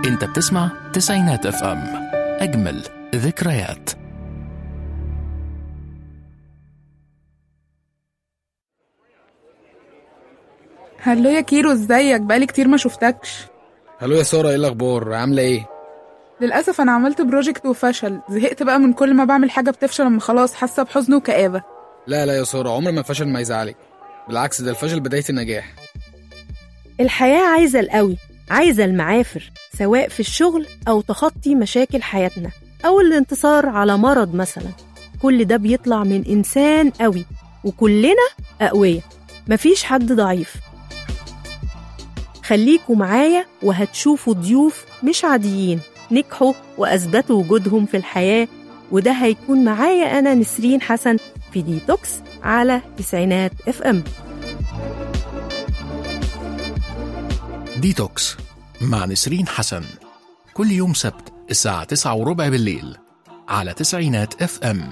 انت بتسمع تسعينات اف ام اجمل ذكريات هلو يا كيرو ازيك بقالي كتير ما شفتكش هلو يا سارة ايه الأخبار عاملة ايه؟ للأسف أنا عملت بروجكت وفشل زهقت بقى من كل ما بعمل حاجة بتفشل أما خلاص حاسة بحزن وكآبة لا لا يا سارة عمر ما الفشل ما يزعلك بالعكس ده الفشل بداية النجاح الحياة عايزة القوي عايزة المعافر سواء في الشغل أو تخطي مشاكل حياتنا أو الانتصار على مرض مثلا كل ده بيطلع من إنسان قوي وكلنا أقوياء مفيش حد ضعيف خليكوا معايا وهتشوفوا ضيوف مش عاديين نجحوا وأثبتوا وجودهم في الحياة وده هيكون معايا أنا نسرين حسن في ديتوكس على تسعينات اف ام ديتوكس مع نسرين حسن كل يوم سبت الساعة تسعة وربع بالليل على تسعينات اف ام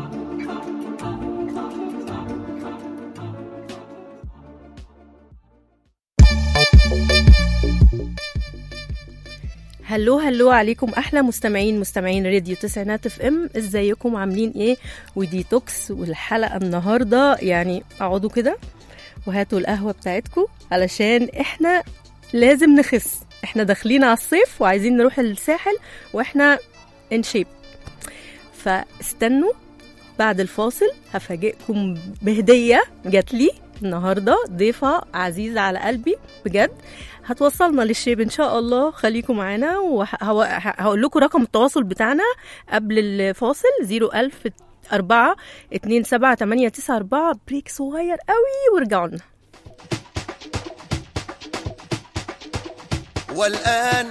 هلو هلو عليكم احلى مستمعين مستمعين راديو تسعينات اف ام ازيكم عاملين ايه وديتوكس والحلقه النهارده يعني اقعدوا كده وهاتوا القهوه بتاعتكم علشان احنا لازم نخس احنا داخلين على الصيف وعايزين نروح الساحل واحنا ان شيب فاستنوا بعد الفاصل هفاجئكم بهديه جات لي النهارده ضيفه عزيزه على قلبي بجد هتوصلنا للشيب ان شاء الله خليكم معانا وهقول لكم رقم التواصل بتاعنا قبل الفاصل 01000 4 2 7 8 9 4 بريك صغير قوي ورجعوا لنا والآن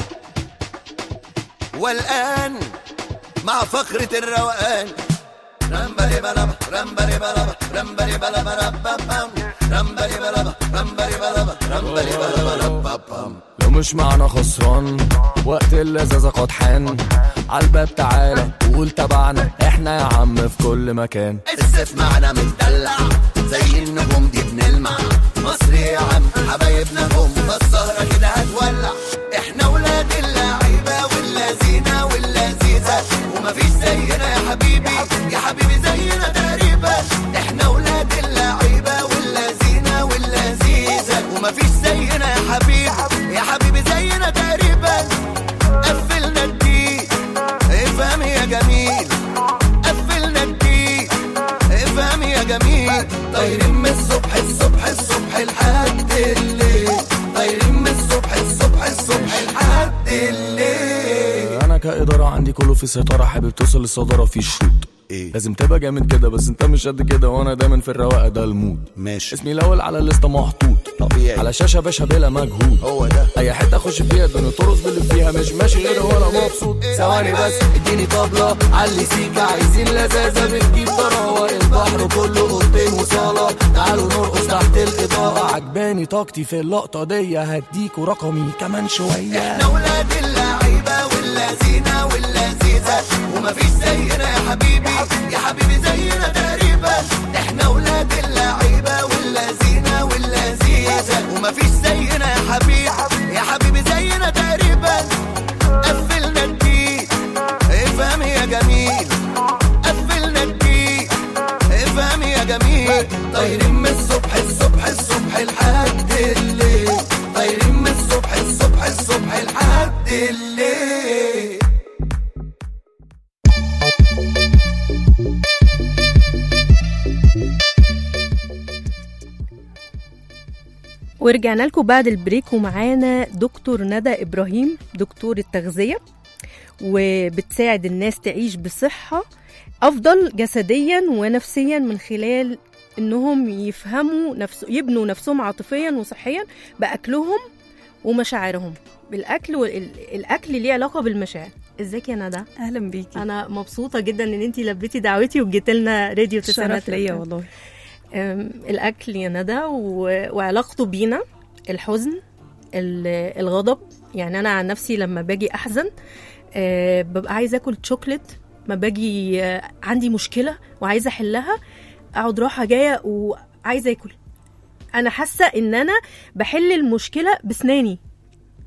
والآن مع فقرة الروقان رمبري بلبا رمبري بلبا رمبري بلبا ربابام رمبري بلبا رمبري بلبا رمبري بلبا ربابام لو مش معنا خسران وقت اللذاذة قد حان عالباب تعالى قول تبعنا احنا يا عم في كل مكان السيف معنا متدلع زي النجوم دي بنلمع مصر يا عم حبايبنا هم فالسهرة كده هتولع احنا ولاد اللعيبة واللذينة واللذيذة ومفيش زينا يا حبيبي يا حبيبي زينا تقريبا احنا ولاد اللعيبة واللذينة واللذيذة ومفيش زينا يا حبيبي يا حبيبي زينا تقريبا قفلنا الدين افهم يا جميل قفلنا الدين افهم يا جميل طايرين من الصبح الصبح الصبح لحد الليل طايرين من الصبح الصبح الصبح لحد الليل انا كإدارة عندي كله في سيطرة حابب توصل للصدارة في الشوط ايه لازم تبقى جامد كده بس انت مش قد كده وانا دايما في الرواقه ده المود ماشي اسمي الاول على الليسته محطوط طبيعي على شاشه باشا بلا مجهود هو ده اي حته اخش فيها الدنيا ترقص باللي فيها مش ماشي غير وانا مبسوط ثواني بس اديني طبله علي سيكا عايزين لذاذه بتجيب طراوه البحر كله اوضتين وصاله تعالوا نرقص تحت الاضاءه عجباني طاقتي في اللقطه دي هديكوا رقمي كمان شويه احنا ولاد اللعيبة واللذينة واللذيذة ومفيش زينا يا حبيبي يا حبيبي زينا تقريبا احنا ولاد اللعيبة واللذينة واللذيذة ومفيش زينا يا حبيبي يا حبيبي زينا تقريبا قفلنا الدين افهم يا جميل قفلنا الدين افهم يا جميل طايرين من الصبح الصبح الصبح لحد الليل طايرين من الصبح الصبح الصبح لحد الليل ورجعنا لكم بعد البريك ومعانا دكتور ندى ابراهيم دكتور التغذيه وبتساعد الناس تعيش بصحه افضل جسديا ونفسيا من خلال انهم يفهموا نفس يبنوا نفسهم عاطفيا وصحيا باكلهم ومشاعرهم بالاكل والاكل ليه علاقه بالمشاعر ازيك يا ندى اهلا بيكي انا مبسوطه جدا ان انت لبيتي دعوتي وجيت لنا راديو تسعينات شرف ليا FM. والله أم، الاكل يا ندى و- وعلاقته بينا الحزن ال- الغضب يعني انا عن نفسي لما باجي احزن أه، ببقى عايزه اكل شوكليت ما باجي أه، عندي مشكله وعايزه احلها اقعد راحه جايه وعايزه اكل انا حاسه ان انا بحل المشكله بسناني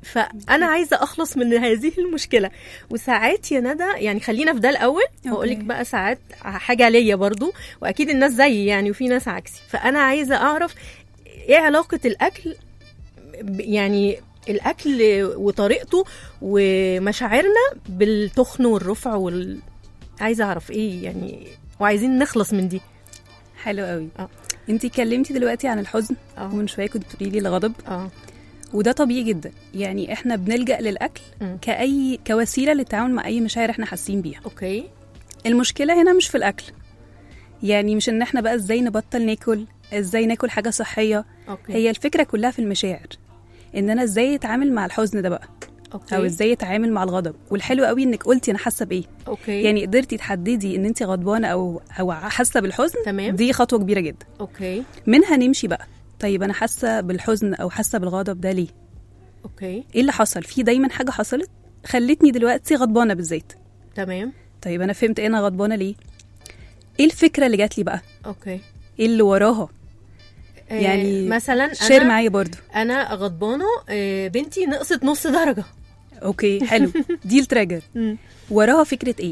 فانا عايزه اخلص من هذه المشكله وساعات يا ندى يعني خلينا في ده الاول واقول لك أوكي. بقى ساعات حاجه ليا برضو واكيد الناس زيي يعني وفي ناس عكسي فانا عايزه اعرف ايه علاقه الاكل ب- يعني الاكل وطريقته ومشاعرنا بالتخن والرفع وال عايزه اعرف ايه يعني وعايزين نخلص من دي حلو قوي اه. انت اتكلمتي دلوقتي عن الحزن اه ومن شويه كنت بتقولي لي الغضب اه وده طبيعي جدا يعني احنا بنلجا للاكل مم. كاي كوسيله للتعامل مع اي مشاعر احنا حاسين بيها اوكي المشكله هنا مش في الاكل يعني مش ان احنا بقى ازاي نبطل ناكل ازاي ناكل حاجه صحيه اوكي هي الفكره كلها في المشاعر ان انا ازاي اتعامل مع الحزن ده بقى اوكي او ازاي اتعامل مع الغضب والحلو قوي انك قلتي انا حاسه بايه اوكي يعني قدرتي تحددي ان انت غضبانه او او حاسه بالحزن تمام. دي خطوه كبيره جدا اوكي منها نمشي بقى طيب انا حاسه بالحزن او حاسه بالغضب ده ليه اوكي ايه اللي حصل في دايما حاجه حصلت خلتني دلوقتي غضبانه بالذات تمام طيب انا فهمت ايه انا غضبانه ليه ايه الفكره اللي جات لي بقى اوكي ايه اللي وراها آه، يعني مثلا شير انا معايا برضو انا غضبانه آه، بنتي نقصت نص درجه اوكي حلو دي التراجر مم. وراها فكره ايه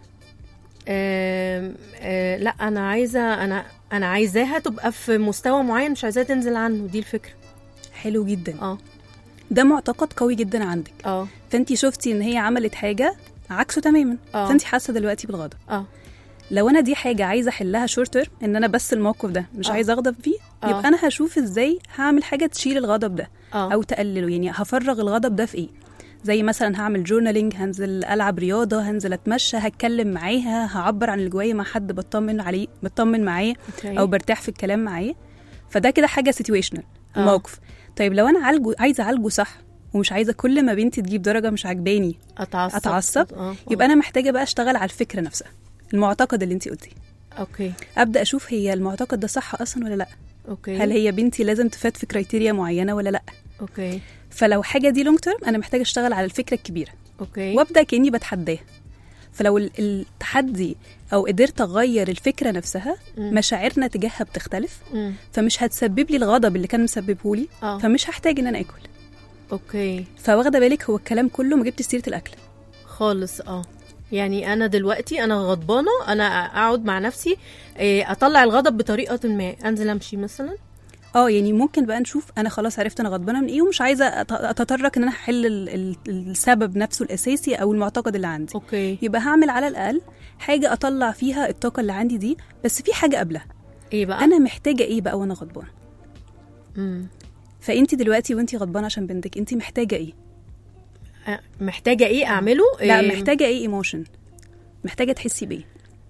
آم، آه، لا انا عايزه انا انا عايزاها تبقى في مستوى معين مش عايزاها تنزل عنه دي الفكره حلو جدا اه ده معتقد قوي جدا عندك اه فانت شفتي ان هي عملت حاجه عكسه تماما آه. فانت حاسه دلوقتي بالغضب اه لو انا دي حاجه عايزه احلها شورتر ان انا بس الموقف ده مش آه. عايزه اغضب فيه آه. يبقى انا هشوف ازاي هعمل حاجه تشيل الغضب ده اه او تقلله يعني هفرغ الغضب ده في ايه زي مثلا هعمل جورنالينج هنزل العب رياضه هنزل اتمشى هتكلم معاها هعبر عن اللي جوايا مع حد بطمن عليه بطمن معاه أوكي. او برتاح في الكلام معاه فده كده حاجه سيتويشنال آه. موقف طيب لو انا عالجه عايزه اعالجه صح ومش عايزه كل ما بنتي تجيب درجه مش عجباني اتعصب اتعصب اه آه. يبقى انا محتاجه بقى اشتغل على الفكره نفسها المعتقد اللي انت قلتيه اوكي ابدا اشوف هي المعتقد ده صح اصلا ولا لا اوكي هل هي بنتي لازم تفات في كرايتيريا معينه ولا لا اوكي فلو حاجه دي لونج تيرم انا محتاجه اشتغل على الفكره الكبيره اوكي وابدا كاني بتحداها فلو ال- التحدي او قدرت اغير الفكره نفسها مم. مشاعرنا تجاهها بتختلف مم. فمش هتسبب لي الغضب اللي كان مسببه لي اه فمش هحتاج ان انا اكل اوكي فواخده بالك هو الكلام كله ما جبت سيره الاكل خالص اه يعني انا دلوقتي انا غضبانه انا اقعد مع نفسي إيه، اطلع الغضب بطريقه ما انزل امشي مثلا اه يعني ممكن بقى نشوف انا خلاص عرفت انا غضبانه من ايه ومش عايزه أت- اتطرق ان انا احل ال- ال- السبب نفسه الاساسي او المعتقد اللي عندي اوكي يبقى هعمل على الاقل حاجه اطلع فيها الطاقه اللي عندي دي بس في حاجه قبلها ايه بقى انا محتاجه ايه بقى وانا غضبانه مم. فانت دلوقتي وانت غضبانه عشان بنتك انت محتاجه ايه آه، محتاجه ايه اعمله لا إيه، محتاجه ايه ايموشن محتاجه تحسي بايه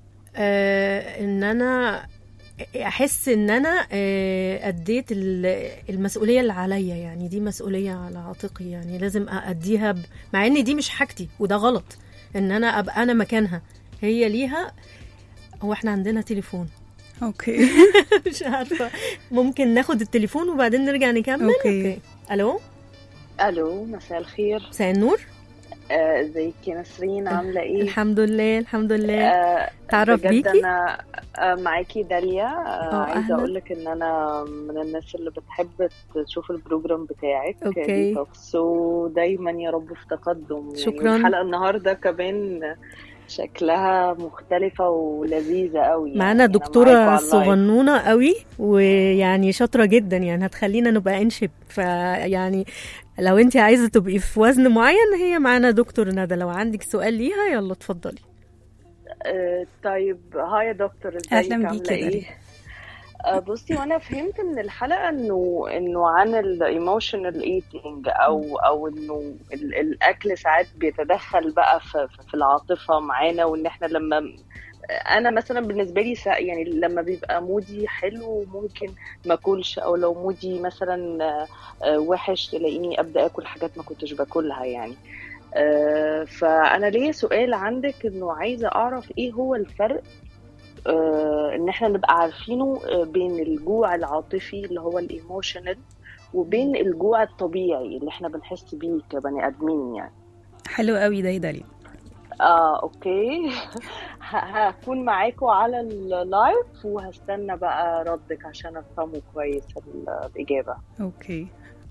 آه ان انا احس ان انا آه اديت ال- المسؤوليه اللي عليا يعني دي مسؤوليه على عاتقي يعني لازم اديها ب... مع ان دي مش حاجتي وده غلط ان انا ابقى انا مكانها هي ليها هو احنا عندنا تليفون اوكي مش عارفه ممكن ناخد التليفون وبعدين نرجع نكمل أوكي. الو الو مساء الخير مساء النور آه، ازيك يا نسرين عامله ايه الحمد لله الحمد لله آه، تعرف بجد بيكي انا آه، معاكي داليا آه، آه، عايزه أهلا. اقول لك ان انا من الناس اللي بتحب تشوف البروجرام بتاعك أوكي. ديتوكس ودايما يا رب في تقدم يعني شكراً. الحلقه النهارده كمان شكلها مختلفه ولذيذه قوي يعني. معانا أنا دكتورة معاكوا على اللايف. صغنونة قوي ويعني شاطرة جدا يعني هتخلينا نبقى انشب فيعني لو انت عايزة تبقي في وزن معين هي معانا دكتور ندى لو عندك سؤال ليها يلا اتفضلي آه، طيب هاي يا دكتور ازيك أهلاً عامله بيكي يا ايه داليا. آه، بصي وانا فهمت من الحلقه انه انه عن الايموشنال ايتينج او او انه ال- الاكل ساعات بيتدخل بقى في, في العاطفه معانا وان احنا لما انا مثلا بالنسبه لي سا- يعني لما بيبقى مودي حلو ممكن ما اكلش او لو مودي مثلا آه، آه، وحش تلاقيني ابدا اكل حاجات ما كنتش باكلها يعني آه، فانا ليا سؤال عندك انه عايزه اعرف ايه هو الفرق آه، ان احنا نبقى عارفينه آه، بين الجوع العاطفي اللي هو الايموشنال وبين الجوع الطبيعي اللي احنا بنحس بيه كبني ادمين يعني حلو قوي ده يا داليا اه اوكي ه- هكون معاكم على اللايف وهستنى بقى ردك عشان افهمه كويس ال- الاجابه اوكي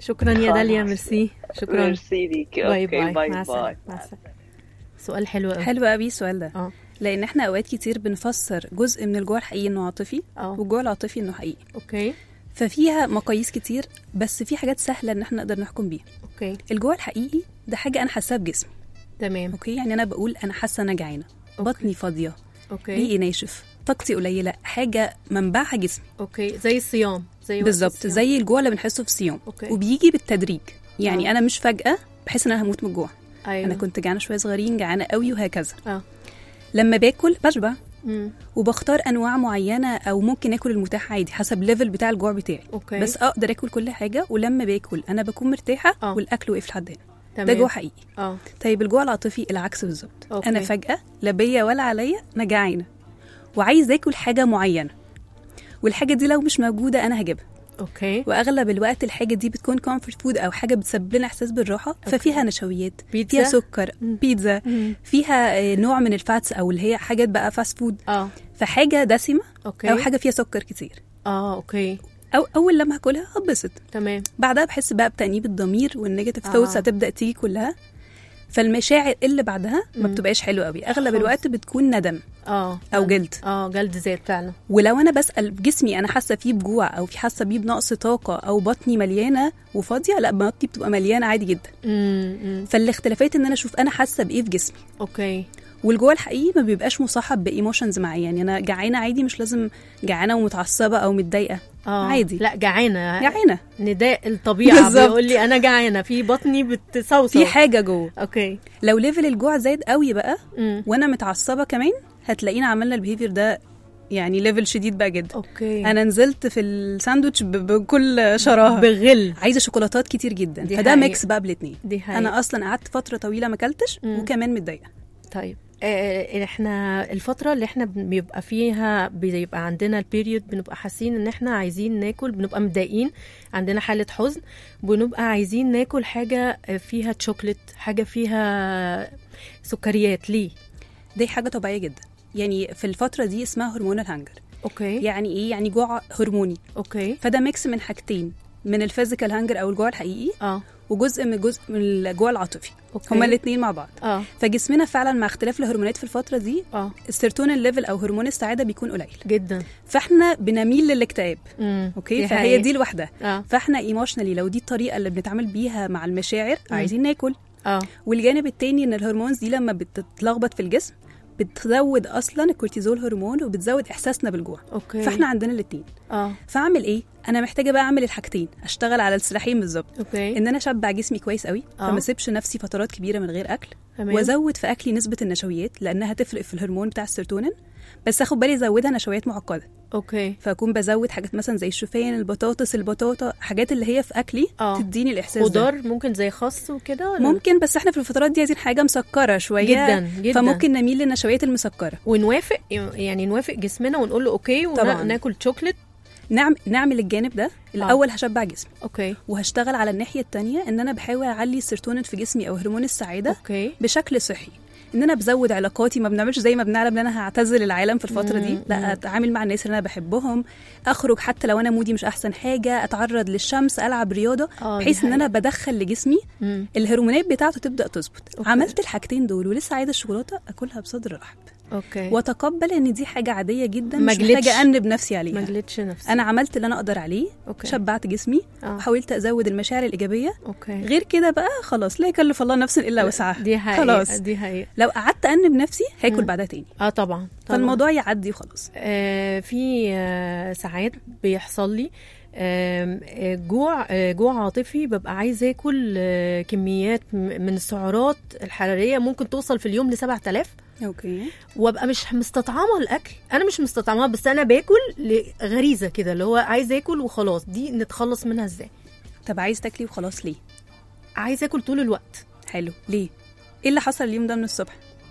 شكرا يا خلاص. داليا ميرسي شكرا ميرسي ليكي باي اوكي باي باي مع باي السلامه مع السلامه سؤال حلو قوي حلو قوي السؤال ده اه لان احنا اوقات كتير بنفسر جزء من الجوع الحقيقي انه عاطفي اه والجوع العاطفي انه حقيقي اوكي ففيها مقاييس كتير بس في حاجات سهله ان احنا نقدر نحكم بيها اوكي الجوع الحقيقي ده حاجه انا حاساها بجسمي تمام اوكي يعني انا بقول انا حاسه انا جعانه بطني فاضيه اوكي ريقي ناشف طاقتي قليله حاجه منبعها جسمي اوكي زي الصيام زي وقت بالظبط الصيام. زي الجوع اللي بنحسه في الصيام أوكي. وبيجي بالتدريج يعني آه. انا مش فجاه بحس ان انا هموت من الجوع ايوه انا كنت جعانه شويه صغيرين جعانه قوي وهكذا اه لما باكل بشبع مم. وبختار انواع معينه او ممكن اكل المتاح عادي حسب ليفل بتاع الجوع بتاعي اوكي بس اقدر اكل كل حاجه ولما باكل انا بكون مرتاحه آه. والاكل وقف لحد هنا تمام ده جوع حقيقي اه طيب الجوع العاطفي العكس بالظبط أوكي. انا فجاه لا بيا ولا عليا انا جعانه وعايز اكل حاجه معينه والحاجه دي لو مش موجوده انا هجيبها اوكي واغلب الوقت الحاجه دي بتكون كومفورت فود او حاجه بتسبب لنا احساس بالراحه ففيها نشويات بيتزا؟ فيها سكر مم. بيتزا مم. فيها آه، نوع من الفاتس او اللي هي حاجات بقى فاست فود اه فحاجه دسمه اوكي او حاجه فيها سكر كتير اه اوكي او اول لما هاكلها هتبسط تمام بعدها بحس بقى بتأنيب الضمير والنيجاتيف آه. ثوتس هتبدا تيجي كلها فالمشاعر اللي بعدها ما مم. بتبقاش حلوه قوي اغلب خالص. الوقت بتكون ندم اه او جلد اه جلد زيت فعلا ولو انا بسال جسمي انا حاسه فيه بجوع او في حاسه بيه بنقص طاقه او بطني مليانه وفاضيه لا بطني بتبقى مليانه عادي جدا امم فالاختلافات ان انا اشوف انا حاسه بايه في جسمي اوكي والجوع الحقيقي ما بيبقاش مصاحب بايموشنز معايا يعني انا جعانه عادي مش لازم جعانه ومتعصبه او متضايقه اه عادي. لا جعانه جعانه نداء الطبيعه بالظبط. بيقول لي انا جعانه في بطني بتصوصو في حاجه جوه اوكي لو ليفل الجوع زاد قوي بقى امم وانا متعصبه كمان هتلاقينا عملنا البيهيفير ده يعني ليفل شديد بقى جدا اوكي انا نزلت في الساندوتش ب- بكل شراهه بغل عايزه شوكولاتات كتير جدا دي فده حقيقة. ميكس بقى بالاتنين دي حقيقة. انا اصلا قعدت فتره طويله ما اكلتش مم. وكمان متضايقه طيب آه، احنا الفترة اللي احنا بن- بيبقى فيها بيبقى عندنا البيريود بنبقى حاسين ان احنا عايزين ناكل بنبقى متضايقين عندنا حالة حزن بنبقى عايزين ناكل حاجة فيها تشوكلت حاجة فيها سكريات ليه؟ دي حاجه طبيعيه جدا يعني في الفتره دي اسمها هرمونال هانجر اوكي يعني ايه يعني جوع هرموني اوكي فده ميكس من حاجتين من الفيزيكال هانجر او الجوع الحقيقي اه وجزء من جزء من الجوع العاطفي اوكي هما الاثنين مع بعض اه فجسمنا فعلا مع اختلاف الهرمونات في الفتره دي اه السيرتونين ليفل او هرمون السعاده بيكون قليل جدا فاحنا بنميل للاكتئاب امم اوكي فهي دي لوحدها اه فاحنا ايموشنالي لو دي الطريقه اللي بنتعامل بيها مع المشاعر عايزين ناكل اه والجانب التاني ان الهرمونز دي لما بتتلخبط في الجسم بتزود اصلا الكورتيزول هرمون وبتزود احساسنا بالجوع اوكي فاحنا عندنا الاثنين اه فاعمل ايه انا محتاجه بقى اعمل الحاجتين اشتغل على السلاحين بالظبط اوكي ان انا اشبع جسمي كويس قوي آه. فما اسيبش نفسي فترات كبيره من غير اكل تمام وازود في اكلي نسبه النشويات لانها تفرق في الهرمون بتاع السيرتونين بس اخد بالي ازودها نشويات معقده اوكي فاكون بزود حاجات مثلا زي الشوفان البطاطس البطاطا حاجات اللي هي في اكلي آه. تديني الاحساس ده خضار ممكن زي خس وكده ولا؟ ممكن بس احنا في الفترات دي عايزين حاجه مسكره شويه جدا جدا فممكن نميل للنشويات المسكره ونوافق يعني نوافق جسمنا ونقول له اوكي طبعاً. وناكل شوكليت نعم نعمل الجانب ده الاول هشبع جسمي اوكي وهشتغل على الناحيه التانية ان انا بحاول اعلي السيرتونين في جسمي او هرمون السعاده اوكي بشكل صحي ان انا بزود علاقاتي ما بنعملش زي ما بنعلم ان انا هعتزل العالم في الفتره دي مم، مم. لا اتعامل مع الناس اللي انا بحبهم اخرج حتى لو انا مودي مش احسن حاجه اتعرض للشمس العب رياضه اه دي بحيث ان انا حقيقة. بدخل لجسمي مم. الهرمونات بتاعته تبدا تظبط أوكي. عملت الحاجتين دول ولسه عايزه الشوكولاته اكلها بصدر رحب اوكي واتقبل ان دي حاجه عاديه جدا ما مش جلتش. محتاجه انب نفسي عليها ما جلتش نفسي انا عملت اللي انا اقدر عليه اوكي شبعت جسمي اه وحاولت ازود المشاعر الايجابيه اوكي غير كده بقى خلاص لا يكلف الله نفسا الا وسعها دي حقيقة خلاص دي حقيقة لو قعدت انب نفسي هاكل مم. بعدها تاني اه طبعا طبعا فالموضوع يعدي وخلاص آه في آه ساعات بيحصل لي آم، آه، جوع آه، جوع عاطفي ببقى عايزه اكل آه، كميات م- من السعرات الحراريه ممكن توصل في اليوم ل 7000 اوكي وابقى مش مستطعمه الاكل انا مش مستطعمه بس انا باكل لغريزه كده اللي هو عايزه اكل وخلاص دي نتخلص منها ازاي طب عايز تاكلي وخلاص ليه عايزه اكل طول الوقت حلو ليه ايه اللي حصل اليوم ده من الصبح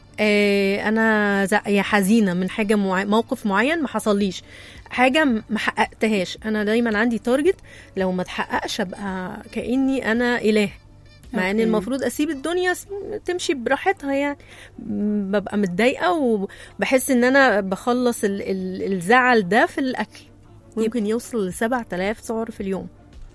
آه انا زع- يا حزينه من حاجه معي... موقف معين ما حصليش حاجه م- ما حققتهاش انا دايما عندي تارجت لو ما اتحققش ابقى كاني انا اله مع ان أوكي. المفروض اسيب الدنيا س- تمشي براحتها يعني م- ببقى متضايقه وبحس ان انا بخلص ال... ال... الزعل ده في الاكل ممكن يوصل ل 7000 سعر في اليوم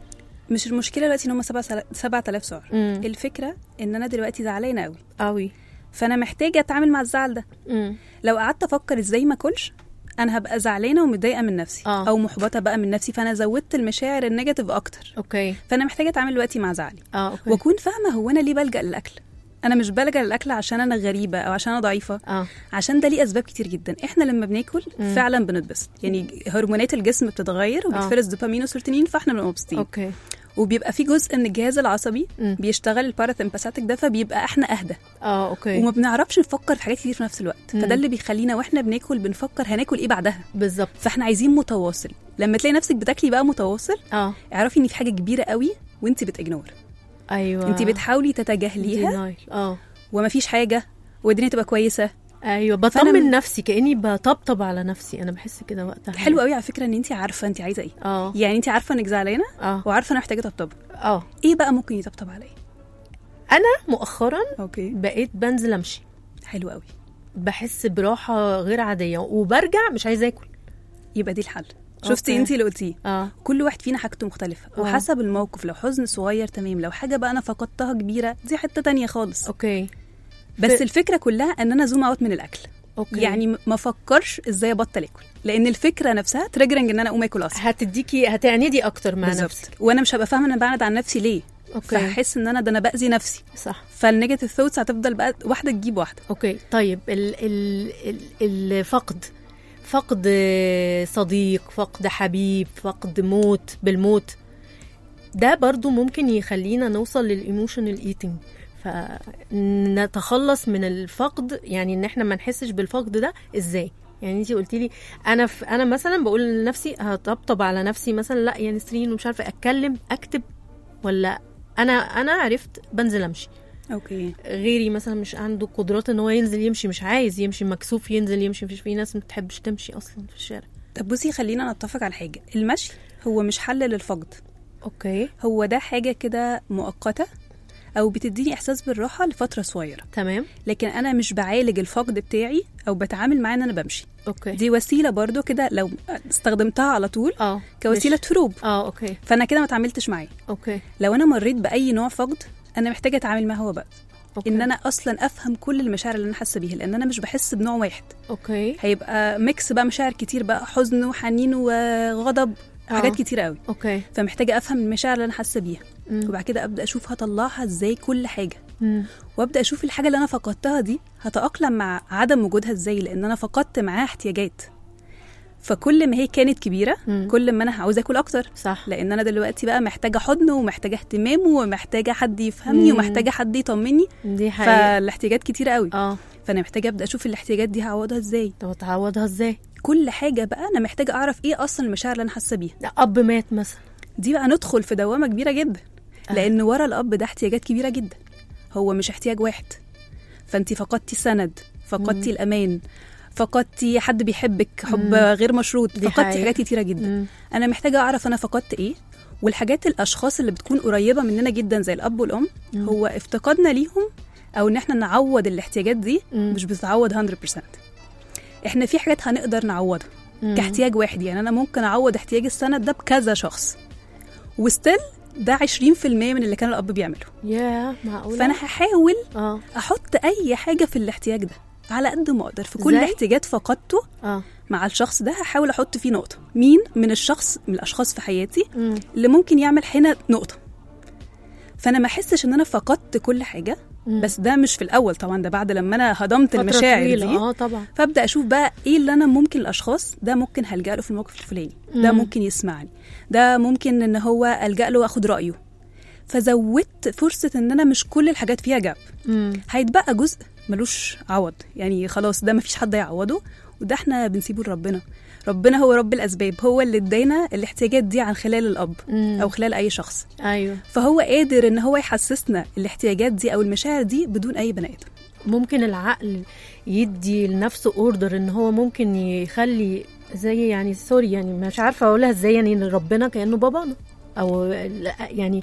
مش المشكله دلوقتي ان هم 7000 سعر مم. الفكره ان انا دلوقتي زعلانه قوي قوي فانا محتاجه اتعامل مع الزعل ده مم. لو قعدت افكر ازاي ما اكلش انا هبقى زعلانه ومتضايقه من نفسي آه. او محبطه بقى من نفسي فانا زودت المشاعر النيجاتيف اكتر اوكي فانا محتاجه اتعامل دلوقتي مع زعلي اه اوكي واكون فاهمه هو انا ليه بلجا للاكل انا مش بلجا للاكل عشان انا غريبه او عشان انا ضعيفه اه عشان ده ليه اسباب كتير جدا احنا لما بناكل مم. فعلا بنتبسط يعني هرمونات الجسم بتتغير وبتفرز دوبامين وسيروتونين فاحنا بنبقى مبسوطين اوكي وبيبقى في جزء من الجهاز العصبي مم. بيشتغل الباراسمباثيك ده فبيبقى احنا اهدى اه اوكي وما بنعرفش نفكر في حاجات كتير في نفس الوقت مم. فده اللي بيخلينا واحنا بناكل بنفكر هناكل ايه بعدها بالظبط فاحنا عايزين متواصل لما تلاقي نفسك بتاكلي بقى متواصل اه اعرفي ان في حاجه كبيره قوي وانت بتجنور ايوه انت بتحاولي تتجاهليها Denial. اه ومفيش حاجه والدنيا تبقى كويسه ايوه فأنا بطمن م- نفسي كاني بطبطب على نفسي انا بحس كده وقتها حلو قوي على فكره ان انت عارفه انت عايزه ايه اه يعني انت عارفه انك زعلانه اه وعارفه انا محتاجه طبطبه اه ايه بقى ممكن يطبطب عليا انا مؤخرا اوكي بقيت بنزل امشي حلو قوي بحس براحه غير عاديه وبرجع مش عايزه اكل يبقى دي الحل شفتي أوكي. انت اللي قلتيه اه كل واحد فينا حاجته مختلفة آه. وحسب الموقف لو حزن صغير تمام لو حاجة بقى أنا فقدتها كبيرة دي حتة تانية خالص اوكي بس ف- الفكرة كلها إن أنا زوم أوت من الأكل اوكي يعني م- ما افكرش ازاي ابطل اكل لان الفكره نفسها تريجرنج ان انا اقوم اكل اصلا هتديكي هتعندي اكتر مع بالظبط. نفسك وانا مش هبقى فاهمه انا بعند عن نفسي ليه اوكي فهحس ان انا ده انا باذي نفسي صح فالنيجاتيف ثوتس هتفضل بقى واحده تجيب واحده اوكي طيب ال ال ال الفقد فقد صديق فقد حبيب فقد موت بالموت ده برضو ممكن يخلينا نوصل للايموشنال ايتنج فنتخلص من الفقد يعني ان احنا ما نحسش بالفقد ده ازاي يعني انتي قلتي لي انا ف... انا مثلا بقول لنفسي هطبطب على نفسي مثلا لا يا نسرين ومش عارفه اتكلم اكتب ولا انا انا عرفت بنزل امشي اوكي غيري مثلا مش عنده قدرات ان هو ينزل يمشي مش عايز يمشي مكسوف ينزل يمشي مفيش في ناس ما بتحبش تمشي اصلا في الشارع طب بصي خلينا نتفق على حاجه المشي هو مش حل للفقد اوكي هو ده حاجه كده مؤقته او بتديني احساس بالراحه لفتره صغيره تمام لكن انا مش بعالج الفقد بتاعي او بتعامل معاه ان انا بمشي اوكي دي وسيله برضو كده لو استخدمتها على طول اه كوسيله مش- هروب اه اوكي فانا كده ما اتعاملتش معاه اوكي لو انا مريت باي نوع فقد انا محتاجه اتعامل معاه هو بقى اوكي ان انا اصلا افهم كل المشاعر اللي انا حاسه بيها لان انا مش بحس بنوع واحد اوكي هيبقى ميكس بقى مشاعر كتير بقى حزن وحنين وغضب آه. حاجات كتير قوي اوكي فمحتاجه افهم المشاعر اللي انا حاسه بيها مم. وبعد كده ابدا اشوف هطلعها ازاي كل حاجه مم. وابدا اشوف الحاجه اللي انا فقدتها دي هتاقلم مع عدم وجودها ازاي لان انا فقدت معاها احتياجات فكل ما هي كانت كبيره مم. كل ما انا عاوزه اكل اكتر صح لان انا دلوقتي بقى محتاجه حضن ومحتاجه اهتمام ومحتاجه حد يفهمني مم. ومحتاجه حد يطمني دي حقيقة فالاحتياجات كتيره قوي اه فانا محتاجه ابدا اشوف الاحتياجات دي هعوضها ازاي طب تعوضها ازاي كل حاجه بقى انا محتاجه اعرف ايه اصلا المشاعر اللي انا حاسه بيها ده اب مات مثلا دي بقى ندخل في دوامه كبيره جدا آه. لان ورا الاب ده احتياجات كبيره جدا هو مش احتياج واحد فانت فقدتي سند فقدتي مم. الامان فقدتي حد بيحبك حب مم. غير مشروط دي فقدتي حقيقة. حاجات كتيره جدا مم. انا محتاجه اعرف انا فقدت ايه والحاجات الاشخاص اللي بتكون قريبه مننا جدا زي الاب والام مم. هو افتقادنا ليهم او ان احنا نعوض الاحتياجات دي مم. مش بتتعوض 100% احنا في حاجات هنقدر نعوضها مم. كاحتياج واحد يعني انا ممكن اعوض احتياج السند ده بكذا شخص وستيل ده 20% من اللي كان الاب بيعمله يا معقولة فانا هحاول اه احط اي حاجه في الاحتياج ده على قد ما اقدر في كل زي؟ احتياجات فقدته اه مع الشخص ده هحاول احط فيه نقطه مين من الشخص من الاشخاص في حياتي مم. اللي ممكن يعمل هنا نقطه فانا ما احسش ان انا فقدت كل حاجه مم. بس ده مش في الاول طبعا ده بعد لما انا هضمت فترة المشاعر طويلة، دي اه طبعا فابدا اشوف بقى ايه اللي انا ممكن الاشخاص ده ممكن هلجا له في الموقف الفلاني ده مم. ممكن يسمعني ده ممكن ان هو الجا له واخد رايه فزودت فرصه ان انا مش كل الحاجات فيها جاب مم. هيتبقى جزء ملوش عوض يعني خلاص ده مفيش حد يعوضه وده احنا بنسيبه لربنا ربنا هو رب الاسباب هو اللي ادانا الاحتياجات دي عن خلال الاب مم. او خلال اي شخص ايوه فهو قادر ان هو يحسسنا الاحتياجات دي او المشاعر دي بدون اي بني ادم ممكن العقل يدي لنفسه اوردر ان هو ممكن يخلي زي يعني سوري يعني مش عارفه اقولها ازاي يعني ان ربنا كانه بابانا او لا، يعني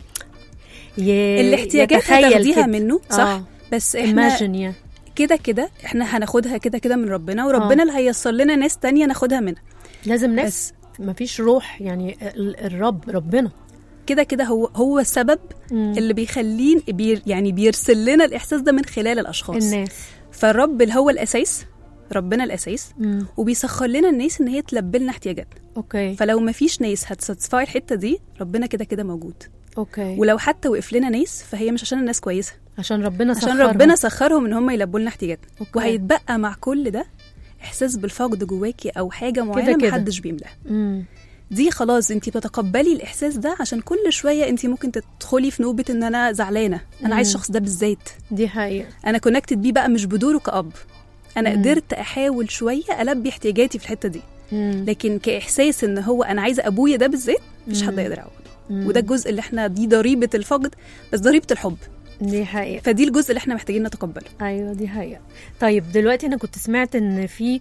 ي... الاحتياجات يتخيل هتاخديها كده. منه صح آه. بس احنا imagine يعني كده كده احنا هناخدها كده كده من ربنا وربنا اللي هييسر لنا ناس تانية ناخدها منها لازم ناس بس مفيش روح يعني ال- الرب ربنا كده كده هو هو السبب اللي بيخلين بير يعني بيرسل لنا الاحساس ده من خلال الاشخاص الناس فالرب اللي هو الاساس ربنا الاساس مم. وبيسخر لنا الناس ان هي تلبي لنا احتياجاتنا اوكي فلو ما فيش ناس هتساتسفاي الحته دي ربنا كده كده موجود اوكي ولو حتى وقف لنا ناس فهي مش عشان الناس كويسه عشان ربنا عشان سخرهم. ربنا سخرهم ان هم يلبوا لنا احتياجاتنا أوكي. وهيتبقى مع كل ده احساس بالفقد جواكي او حاجه معينه كده. محدش بيملاها مم. دي خلاص انت بتتقبلي الاحساس ده عشان كل شويه انت ممكن تدخلي في نوبه ان انا زعلانه انا عايز مم. الشخص ده بالذات دي حقيقه انا كونكتد بيه بقى مش بدوره كأب انا مم. قدرت احاول شويه البي احتياجاتي في الحته دي مم. لكن كاحساس ان هو انا عايزه ابويا ده بالذات مش حد مم. يقدر يعوضه مم. وده الجزء اللي احنا دي ضريبه الفقد بس ضريبه الحب دي حقيقه فدي الجزء اللي احنا محتاجين نتقبله ايوه دي حقيقه طيب دلوقتي انا كنت سمعت ان في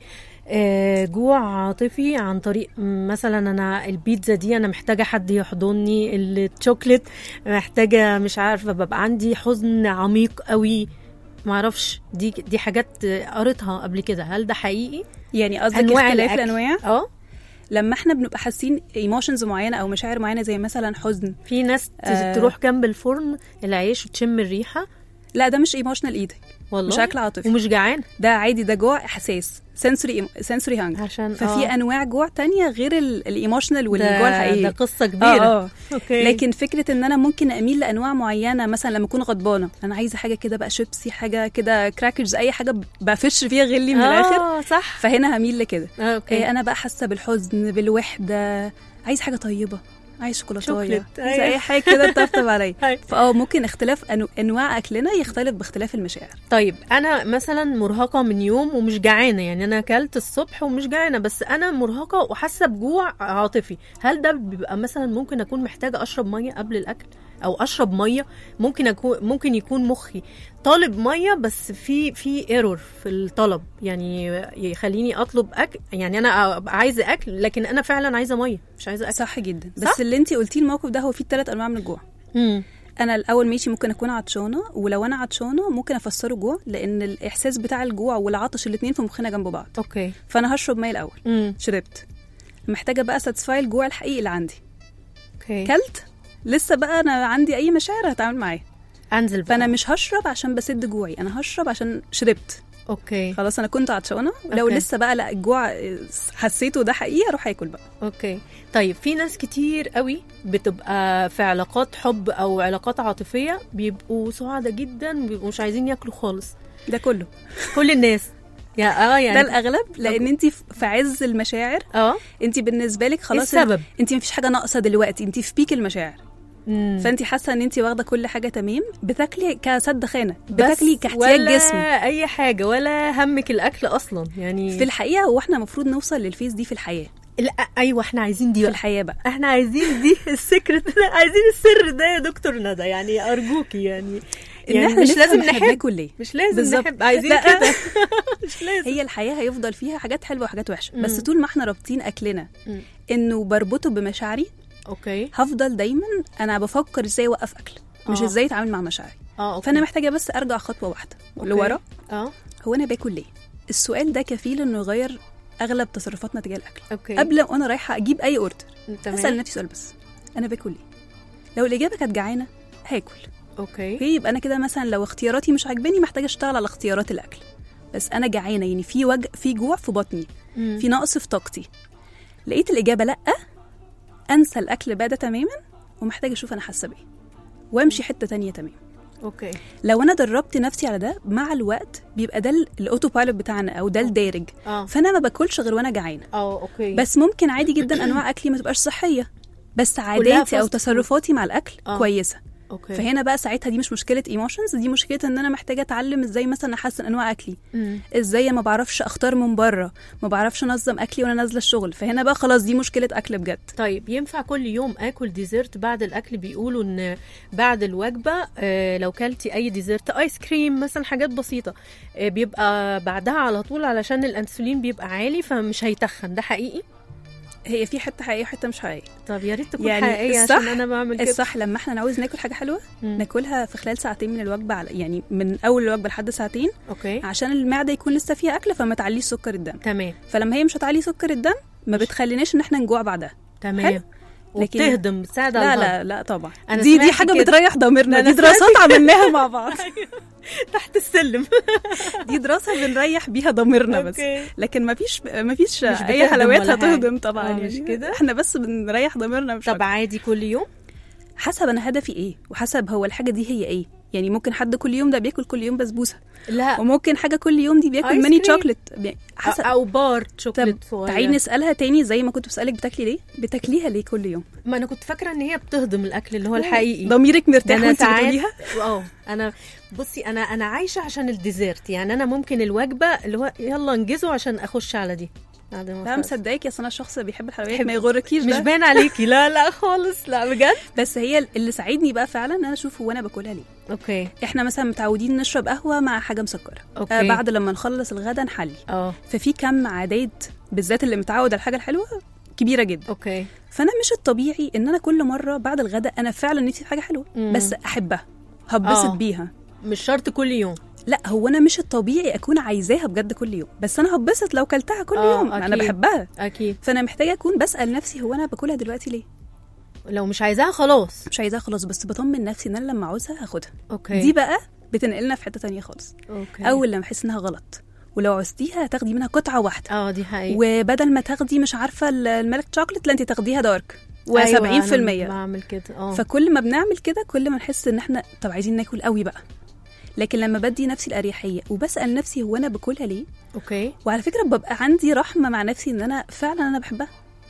آه، جوع عاطفي عن طريق م، مثلا انا البيتزا دي انا محتاجه حد يحضني الشوكليت محتاجه مش عارفه ببقى عندي حزن عميق قوي معرفش دي دي حاجات قريتها قبل كده هل ده حقيقي يعني قصدك أنواع اختلاف الأكل. الانواع اه لما احنا بنبقى حاسين ايموشنز معينه او مشاعر معينه زي مثلا حزن في ناس ت- آه. تروح جنب الفرن العيش وتشم الريحه لا ده مش ايموشنال ايتنج والله مش اكل عاطفي ومش جعان ده عادي ده جوع احساس سنسوري سنسوري هانج عشان ففي آه. انواع جوع تانية غير ده- الايموشنال والجوع الحقيقي ده قصه كبيره اه اه اوكي لكن فكره ان انا ممكن اميل لانواع معينه مثلا لما اكون غضبانه انا عايزه حاجه كده بقى شيبسي حاجه كده كراكرز اي حاجه بفش فيها غلي من الاخر اه صح فهنا هميل لكده آه، اوكي إيه انا بقى حاسه بالحزن بالوحده عايز حاجه طيبه عايز شوكولاته شوكليت، عايز أيوة. اي حاجه كده تطبطب عليا أيوة. فاه ممكن اختلاف أنو... انواع اكلنا يختلف باختلاف المشاعر طيب انا مثلا مرهقه من يوم ومش جعانه يعني انا اكلت الصبح ومش جعانه بس انا مرهقه وحاسه بجوع عاطفي هل ده بيبقى مثلا ممكن اكون محتاجه اشرب ميه قبل الاكل او اشرب ميه ممكن اكون ممكن يكون مخي طالب ميه بس في في ايرور في الطلب يعني يخليني اطلب اكل يعني انا أبقى عايزه اكل لكن انا فعلا عايزه ميه مش عايزه اكل صح جدا بس صح؟ اللي انت قلتيه الموقف ده هو فيه ثلاث انواع من الجوع امم انا الاول ماشي ممكن اكون عطشانه ولو انا عطشانه ممكن افسره جوع لان الاحساس بتاع الجوع والعطش الاثنين في مخنا جنب بعض اوكي فانا هشرب ميه الاول امم شربت محتاجه بقى ساتسفاي الجوع الحقيقي اللي عندي اوكي كلت لسه بقى انا عندي اي مشاعر هتعامل معاها انزل بقى فانا مش هشرب عشان بسد جوعي انا هشرب عشان شربت اوكي خلاص انا كنت عطشانه ولو أوكي. لسه بقى لا الجوع حسيته ده حقيقي اروح اكل بقى اوكي طيب في ناس كتير قوي بتبقى في علاقات حب او علاقات عاطفيه بيبقوا سعداء جدا بيبقوا مش عايزين ياكلوا خالص ده كله كل الناس يا اه ده يعني الاغلب لان انت في عز المشاعر اه انت بالنسبه لك إيه خلاص السبب انت مفيش حاجه ناقصه دلوقتي انت في بيك المشاعر مم. فانت حاسه ان انت واخده كل حاجه تمام بتاكلي كسد خانه بس بتاكلي كاحتياج ولا جسم اي حاجه ولا همك الاكل اصلا يعني في الحقيقه هو احنا المفروض نوصل للفيس دي في الحياه لا ايوه احنا عايزين دي في بقى الحياه بقى احنا عايزين دي السكرت عايزين السر ده يا دكتور ندى يعني ارجوكي يعني ان يعني احنا مش نفهم لازم احنا نحب بناكل ليه مش لازم بالظبط. نحب عايزين لا. كده مش لازم هي الحياه هيفضل فيها حاجات حلوه وحاجات وحشه مم. بس طول ما احنا رابطين اكلنا مم. انه بربطه بمشاعري اوكي هفضل دايما انا بفكر ازاي اوقف اكل مش آه. ازاي اتعامل مع مشاعري اه أوكي. فانا محتاجه بس ارجع خطوه واحده أوكي. لورا اه هو انا باكل ليه السؤال ده كفيل انه يغير اغلب تصرفاتنا تجاه الاكل اوكي قبل وانا رايحه اجيب اي اوردر تمام اسال نفسي سؤال بس انا باكل ليه لو الاجابه كانت جعانه هاكل اوكي اوكي يبقى انا كده مثلا لو اختياراتي مش عاجباني محتاجه اشتغل على اختيارات الاكل بس انا جعانه يعني في وج... في جوع في بطني مم. في نقص في طاقتي لقيت الاجابه لا انسى الاكل بقى ده تماما ومحتاجه اشوف انا حاسه بايه وامشي حته تانية تمام اوكي لو انا دربت نفسي على ده مع الوقت بيبقى ده ال- الاوتو بايلوت بتاعنا او ده الدارج اه فانا ما باكلش غير وانا جعانه اه اوكي بس ممكن عادي جدا انواع اكلي ما تبقاش صحيه بس عاداتي او fast food. تصرفاتي مع الاكل آه. كويسه اوكي فهنا بقى ساعتها دي مش مشكله ايموشنز دي مشكله ان انا محتاجه اتعلم ازاي مثلا احسن انواع اكلي مم. ازاي ما بعرفش اختار من بره ما بعرفش انظم اكلي وانا نازله الشغل فهنا بقى خلاص دي مشكله اكل بجد طيب ينفع كل يوم اكل ديزرت بعد الاكل بيقولوا ان بعد الوجبه آه لو كلتي اي ديزرت ايس كريم مثلا حاجات بسيطه آه بيبقى بعدها على طول علشان الانسولين بيبقى عالي فمش هيتخن ده حقيقي هي في حته حقيقيه وحته مش حقيقيه طب يا ريت تكون يعني حقيقيه الصح- عشان انا بعمل كده الصح لما احنا نعوز ناكل حاجه حلوه مم. ناكلها في خلال ساعتين من الوجبه على يعني من اول الوجبه لحد ساعتين اوكي عشان المعده يكون لسه فيها اكل فما تعليش سكر الدم تمام فلما هي مش هتعلي سكر الدم ما بتخليناش ان احنا نجوع بعدها تمام حلو. لكن- وبتهضم بتساعد على لا الهضم. لا لا طبعا أنا دي دي سمعت حاجه كده. بتريح ضميرنا أنا دي دراسات عملناها مع بعض تحت السلم دي دراسه بنريح بيها ضميرنا بس أوكي. لكن ما فيش ما فيش مش اي بتهضم حلويات ولا حاجة. هتهضم طبعا آه، يعني مش كده؟ احنا بس بنريح ضميرنا مش طب أكتر. عادي كل يوم حسب انا هدفي ايه وحسب هو الحاجه دي هي ايه يعني ممكن حد كل يوم ده بياكل كل يوم بسبوسه لا وممكن حاجه كل يوم دي بياكل آيس ماني كريم. شوكليت بي- حسب او بار طب شوكليت صغير تعالي نسالها تاني زي ما كنت بسالك بتاكلي ليه بتاكليها ليه كل يوم ما انا كنت فاكره ان هي بتهضم الاكل اللي هو الحقيقي ضميرك ده مرتاح انا وانت ساعات بتقوليها اه انا بصي انا انا عايشه عشان الديزرت يعني انا ممكن الوجبه اللي هو يلا انجزوا عشان اخش على دي بعد ما لا أخلص. مصدقك يا انا الشخص اللي بيحب الحلويات بحب- ما يغركيش مش ده باين عليكي لا لا خالص لا بجد بس هي اللي ساعدني بقى فعلا ان انا اشوف هو انا باكلها ليه اوكي احنا مثلا متعودين نشرب قهوه مع حاجه مسكره أوكي. آه بعد لما نخلص الغدا نحلي اه ففي كم عادات بالذات اللي متعود على الحاجه الحلوه كبيره جدا اوكي فانا مش الطبيعي ان انا كل مره بعد الغدا انا فعلا نفسي في حاجه حلوه مم. بس احبها هبسط آه. بيها مش شرط كل يوم لا هو انا مش الطبيعي اكون عايزاها بجد كل يوم بس انا هبسط لو كلتها كل آه، يوم انا أكيد. بحبها اكيد فانا محتاجه اكون بسال نفسي هو انا باكلها دلوقتي ليه لو مش عايزاها خلاص مش عايزاها خلاص بس بطمن نفسي ان انا لما عاوزها هاخدها اوكي دي بقى بتنقلنا في حته تانية خالص اوكي اول لما احس انها غلط ولو عوزتيها هتاخدي منها قطعه واحده اه دي حقيقة وبدل ما تاخدي مش عارفه ال- الميلك شوكليت لا انت تاخديها دارك أيوة، و70% أنا بعمل كده اه فكل ما بنعمل كده كل ما نحس ان احنا طب عايزين ناكل قوي بقى لكن لما بدي نفسي الاريحيه وبسال نفسي هو انا باكلها ليه اوكي وعلى فكره ببقى عندي رحمه مع نفسي ان انا فعلا انا بحبها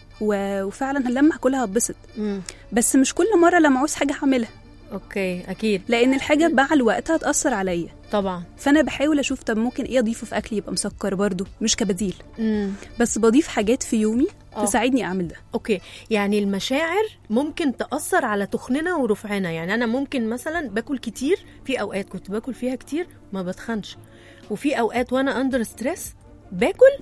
و- وفعلا لما هاكلها هتبسط امم بس مش كل مره لما عاوز حاجه هعملها اوكي اكيد لان الحاجه مع الوقت هتاثر عليا طبعا فانا بحاول اشوف طب ممكن ايه اضيفه في اكلي يبقى مسكر برضو مش كبديل امم بس بضيف حاجات في يومي آه. تساعدني اعمل ده اوكي يعني المشاعر ممكن تاثر على تخننا ورفعنا يعني انا ممكن مثلا باكل كتير في اوقات كنت باكل فيها كتير ما بتخنش وفي اوقات وانا اندر ستريس باكل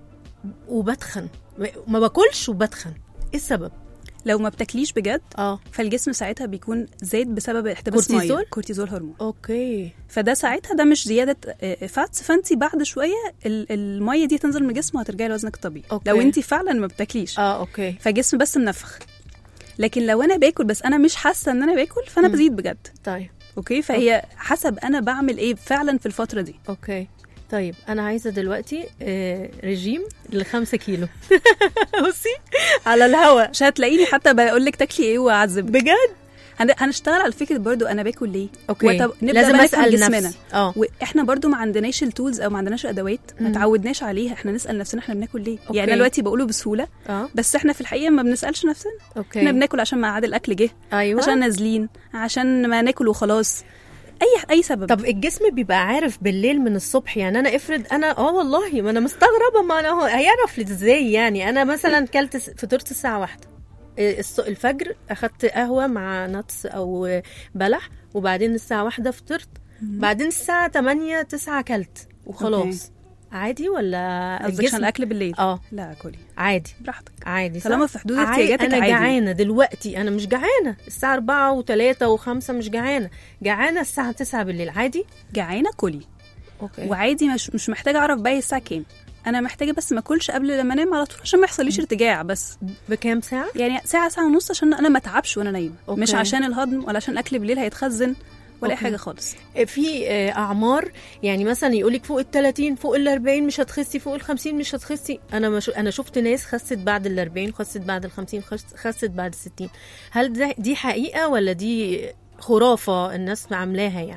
وبتخن ما باكلش وبتخن ايه السبب لو ما بتاكليش بجد اه فالجسم ساعتها بيكون زاد بسبب احتباس كورتيزول؟ ميه كورتيزول هرمون اوكي فده ساعتها ده مش زياده آه، فاتس فانت بعد شويه ال- الميه دي تنزل من الجسم وهترجعي لوزنك الطبيعي أوكي. لو انت فعلا ما بتاكليش اه اوكي فالجسم بس منفخ لكن لو انا باكل بس انا مش حاسه ان انا باكل فانا مم. بزيد بجد طيب اوكي فهي حسب انا بعمل ايه فعلا في الفتره دي اوكي طيب انا عايزه دلوقتي آه رجيم لخمسة كيلو بصي على الهوا مش هتلاقيني حتى بقول لك تاكلي ايه واعذبك بجد هن- هنشتغل على فكره برضو انا باكل ليه اوكي وطب نبدا لازم بقى اسال نفهم جسمنا نفسي اه واحنا برضو ما عندناش التولز او ما عندناش الادوات ما مم. تعودناش عليها احنا نسال نفسنا احنا بناكل ليه أوكي. يعني انا دلوقتي بقوله بسهوله اه بس احنا في الحقيقه ما بنسالش نفسنا اوكي احنا بناكل عشان ميعاد الاكل جه ايوه عشان نازلين عشان ما ناكل وخلاص اي اي سبب طب الجسم بيبقى عارف بالليل من الصبح يعني انا افرض انا اه والله ما انا مستغربه ما انا هو هيعرف ازاي يعني انا مثلا كلت س- فطرت الساعه واحدة إيه، الص- الفجر اخدت قهوه مع نتس او بلح وبعدين الساعه واحدة فطرت بعدين الساعه 8 9 كلت وخلاص عادي ولا قصدك عشان الاكل بالليل اه لا كلي عادي براحتك عادي صح؟ طالما في حدود عادي احتياجاتك انا عادي جعانه دلوقتي انا مش جعانه الساعه 4 و3 و5 مش جعانه جعانه الساعه 9 بالليل عادي جعانه كلي اوكي وعادي مش مش محتاجه اعرف باقي الساعه كام انا محتاجه بس ما اكلش قبل لما انام على طول عشان ما يحصليش ارتجاع بس بكام ساعه يعني ساعه ساعه ونص عشان انا ما اتعبش وانا نايمه أوكي. مش عشان الهضم ولا عشان الاكل بالليل هيتخزن ولا اي أوكي. حاجه خالص في آه، اعمار يعني مثلا يقولك فوق ال 30 فوق ال 40 مش هتخسي فوق ال 50 مش هتخسي انا ما شو انا شفت ناس خست بعد ال 40 خست بعد ال 50 خست- خست بعد ال 60 هل ده دي حقيقه ولا دي خرافه الناس عاملاها يعني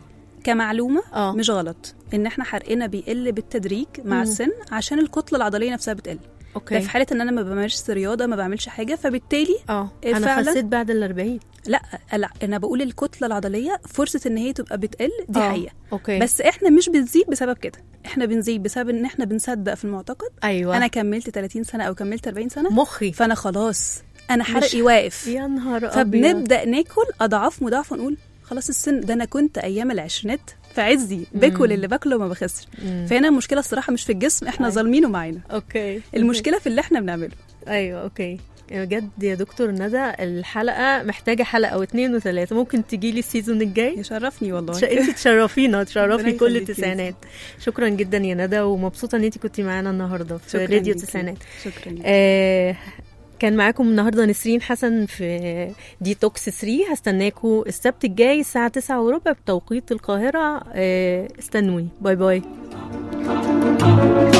كمعلومه اه مش غلط ان احنا حرقنا بيقل بالتدريج مع مم. السن عشان الكتله العضليه نفسها بتقل ده اوكي في حاله ان انا ما بمارسش رياضه ما بعملش حاجه فبالتالي اه إيه انا فعلاً؟ خسيت بعد ال 40 لا لا انا بقول الكتله العضليه فرصه ان هي تبقى بتقل دي آه، حقيقه اوكي بس احنا مش بنزيد بسبب كده احنا بنزيد بسبب ان احنا بنصدق في المعتقد ايوه انا كملت 30 سنه او كملت 40 سنه مخي فانا خلاص انا مش- حرقي واقف يا نهار ابيض فبنبدا ناكل اضعاف مضاعفه نقول خلاص السن ده انا كنت ايام العشرينات في عزي باكل اللي باكله وما بخسش مم. فهنا المشكله الصراحه مش في الجسم احنا أيوة. ظالمينه معانا اوكي المشكله في اللي احنا بنعمله ايوه اوكي بجد يا دكتور ندى الحلقه محتاجه حلقه واثنين وثلاثه ممكن تجي لي السيزون الجاي يشرفني والله ش- انت تشرفينا تشرفي ربنا كل يخليكي. التسعينات شكرا جدا يا ندى ومبسوطه ان انت كنتي معانا النهارده في شكراً راديو ليكي. التسعينات شكرا لك. آه كان معاكم النهارده نسرين حسن في ديتوكس 3 هستناكم السبت الجاي الساعه 9 وربع بتوقيت القاهره آه، استنوني باي باي